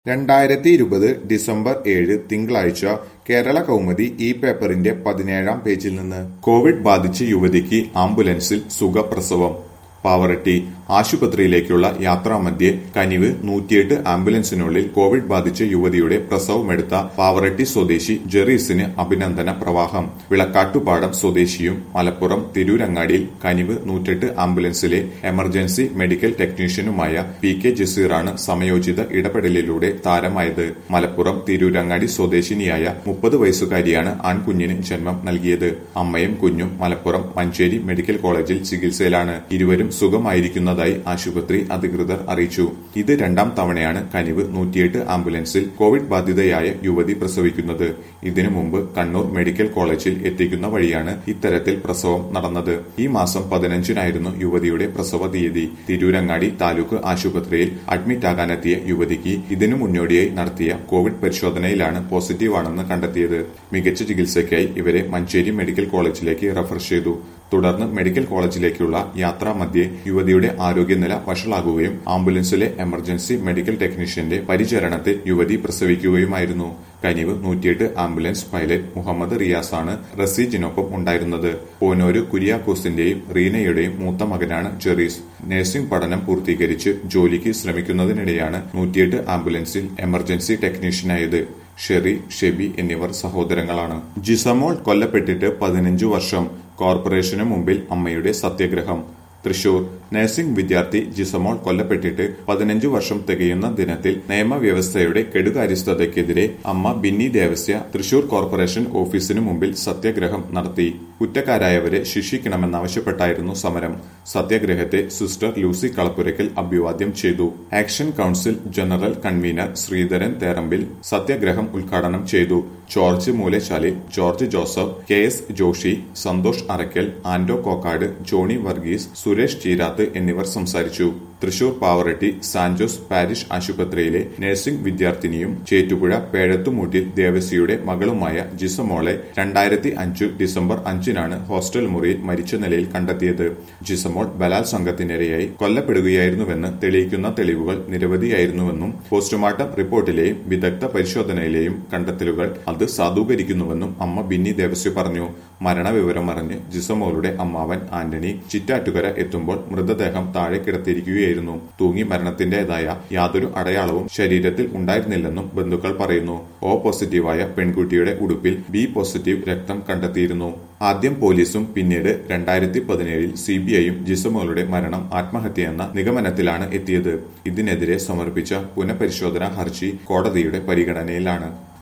രണ്ടായിരത്തി ഇരുപത് ഡിസംബർ ഏഴ് തിങ്കളാഴ്ച കേരള കൗമുദി ഈ പേപ്പറിന്റെ പതിനേഴാം പേജിൽ നിന്ന് കോവിഡ് ബാധിച്ച യുവതിക്ക് ആംബുലൻസിൽ സുഖപ്രസവം പാവറട്ടി ആശുപത്രിയിലേക്കുള്ള യാത്രാമധ്യേ കനിവ് നൂറ്റിയെട്ട് ആംബുലൻസിനുള്ളിൽ കോവിഡ് ബാധിച്ച യുവതിയുടെ പ്രസവമെടുത്ത പാവറട്ടി സ്വദേശി ജെറീസിന് അഭിനന്ദന പ്രവാഹം വിളക്കാട്ടുപാടം സ്വദേശിയും മലപ്പുറം തിരൂരങ്ങാടിയിൽ കനിവ് നൂറ്റെട്ട് ആംബുലൻസിലെ എമർജൻസി മെഡിക്കൽ ടെക്നീഷ്യനുമായ പി കെ ജസീറാണ് സമയോചിത ഇടപെടലിലൂടെ താരമായത് മലപ്പുറം തിരൂരങ്ങാടി സ്വദേശിനിയായ മുപ്പത് വയസ്സുകാരിയാണ് ആൺകുഞ്ഞിന് ജന്മം നൽകിയത് അമ്മയും കുഞ്ഞും മലപ്പുറം മഞ്ചേരി മെഡിക്കൽ കോളേജിൽ ചികിത്സയിലാണ് ഇരുവരും സുഖമായിരിക്കുന്നതായി ആശുപത്രി അധികൃതർ അറിയിച്ചു ഇത് രണ്ടാം തവണയാണ് കനിവ് നൂറ്റിയെട്ട് ആംബുലൻസിൽ കോവിഡ് ബാധിതയായ യുവതി പ്രസവിക്കുന്നത് ഇതിനു മുമ്പ് കണ്ണൂർ മെഡിക്കൽ കോളേജിൽ എത്തിക്കുന്ന വഴിയാണ് ഇത്തരത്തിൽ പ്രസവം നടന്നത് ഈ മാസം പതിനഞ്ചിനായിരുന്നു യുവതിയുടെ പ്രസവ തീയതി തിരൂരങ്ങാടി താലൂക്ക് ആശുപത്രിയിൽ അഡ്മിറ്റാകാനെത്തിയ യുവതിക്ക് ഇതിനു മുന്നോടിയായി നടത്തിയ കോവിഡ് പരിശോധനയിലാണ് പോസിറ്റീവാണെന്ന് കണ്ടെത്തിയത് മികച്ച ചികിത്സയ്ക്കായി ഇവരെ മഞ്ചേരി മെഡിക്കൽ കോളേജിലേക്ക് റഫർ ചെയ്തു തുടർന്ന് മെഡിക്കൽ കോളേജിലേക്കുള്ള യാത്രാമധ്യേ യുവതിയുടെ ആരോഗ്യനില വഷളാകുകയും ആംബുലൻസിലെ എമർജൻസി മെഡിക്കൽ ടെക്നീഷ്യന്റെ പരിചരണത്തിൽ യുവതി പ്രസവിക്കുകയുമായിരുന്നു കനിവ് നൂറ്റിയെട്ട് ആംബുലൻസ് പൈലറ്റ് മുഹമ്മദ് റിയാസാണ് റസീജിനൊപ്പം ഉണ്ടായിരുന്നത് പോനൂര് കുര്യാക്കോസിന്റെയും റീനയുടെയും മൂത്ത മകനാണ് ജെറീസ് നഴ്സിംഗ് പഠനം പൂർത്തീകരിച്ച് ജോലിക്ക് ശ്രമിക്കുന്നതിനിടെയാണ് നൂറ്റിയെട്ട് ആംബുലൻസിൽ എമർജൻസി ടെക്നീഷ്യനായത് ഷെറി ഷെബി എന്നിവർ സഹോദരങ്ങളാണ് ജിസമോൾ കൊല്ലപ്പെട്ടിട്ട് പതിനഞ്ചു വർഷം കോർപ്പറേഷനു മുമ്പിൽ അമ്മയുടെ സത്യാഗ്രഹം തൃശൂർ നഴ്സിംഗ് വിദ്യാർത്ഥി ജിസമോൾ കൊല്ലപ്പെട്ടിട്ട് പതിനഞ്ചു വർഷം തികയുന്ന ദിനത്തിൽ നിയമവ്യവസ്ഥയുടെ കെടുകാര്യസ്ഥതയ്ക്കെതിരെ അമ്മ ബിന്നി ദേവസ്യ തൃശൂർ കോർപ്പറേഷൻ ഓഫീസിനു മുമ്പിൽ സത്യാഗ്രഹം നടത്തി കുറ്റക്കാരായവരെ ശിക്ഷിക്കണമെന്നാവശ്യപ്പെട്ടായിരുന്നു സമരം സത്യാഗ്രഹത്തെ സിസ്റ്റർ ലൂസി കളപ്പുരയ്ക്കൽ അഭിവാദ്യം ചെയ്തു action council general convener Sreedharan Therambil സത്യാഗ്രഹം ഉദ്ഘാടനം ചെയ്തു George Moolashali George Joseph K S Joshi Santhosh Arackal Anto Kokkad Johnny Varghese Suresh Cheerath എന്നിവർ സംസാരിച്ചു തൃശൂർ പാവറട്ടി സാൻജോസ് പാരിഷ് ആശുപത്രിയിലെ നഴ്സിംഗ് വിദ്യാർത്ഥിനിയും ചേറ്റുപുഴ പേഴത്തുമൂട്ടിൽ ദേവസിയുടെ മകളുമായ ജിസമോളെ രണ്ടായിരത്തി അഞ്ചു ഡിസംബർ അഞ്ചിനാണ് ഹോസ്റ്റൽ മുറിയിൽ മരിച്ച നിലയിൽ കണ്ടെത്തിയത് ജിസമോൾ ബലാത്സംഗത്തിനിരയായി കൊല്ലപ്പെടുകയായിരുന്നുവെന്ന് തെളിയിക്കുന്ന തെളിവുകൾ നിരവധിയായിരുന്നുവെന്നും പോസ്റ്റ്മോർട്ടം റിപ്പോർട്ടിലെയും വിദഗ്ധ പരിശോധനയിലെയും കണ്ടെത്തലുകൾ അത് സാധൂകരിക്കുന്നുവെന്നും അമ്മ ബിന്നി ദേവസ്യ പറഞ്ഞു മരണവിവരം അറിഞ്ഞ് ജിസമോളുടെ അമ്മാവൻ ആന്റണി ചിറ്റാറ്റുകര എത്തുമ്പോൾ മൃതദേഹം താഴെ കിടത്തിയിരിക്കുകയായിരുന്നു തൂങ്ങി മരണത്തിന്റേതായ യാതൊരു അടയാളവും ശരീരത്തിൽ ഉണ്ടായിരുന്നില്ലെന്നും ബന്ധുക്കൾ പറയുന്നു ഒ പോസിറ്റീവായ പെൺകുട്ടിയുടെ ഉടുപ്പിൽ ബി പോസിറ്റീവ് രക്തം കണ്ടെത്തിയിരുന്നു ആദ്യം പോലീസും പിന്നീട് രണ്ടായിരത്തി പതിനേഴിൽ സിബിഐയും ജിസമോളുടെ മരണം ആത്മഹത്യയെന്ന നിഗമനത്തിലാണ് എത്തിയത് ഇതിനെതിരെ സമർപ്പിച്ച പുനഃപരിശോധനാ ഹർജി കോടതിയുടെ പരിഗണനയിലാണ്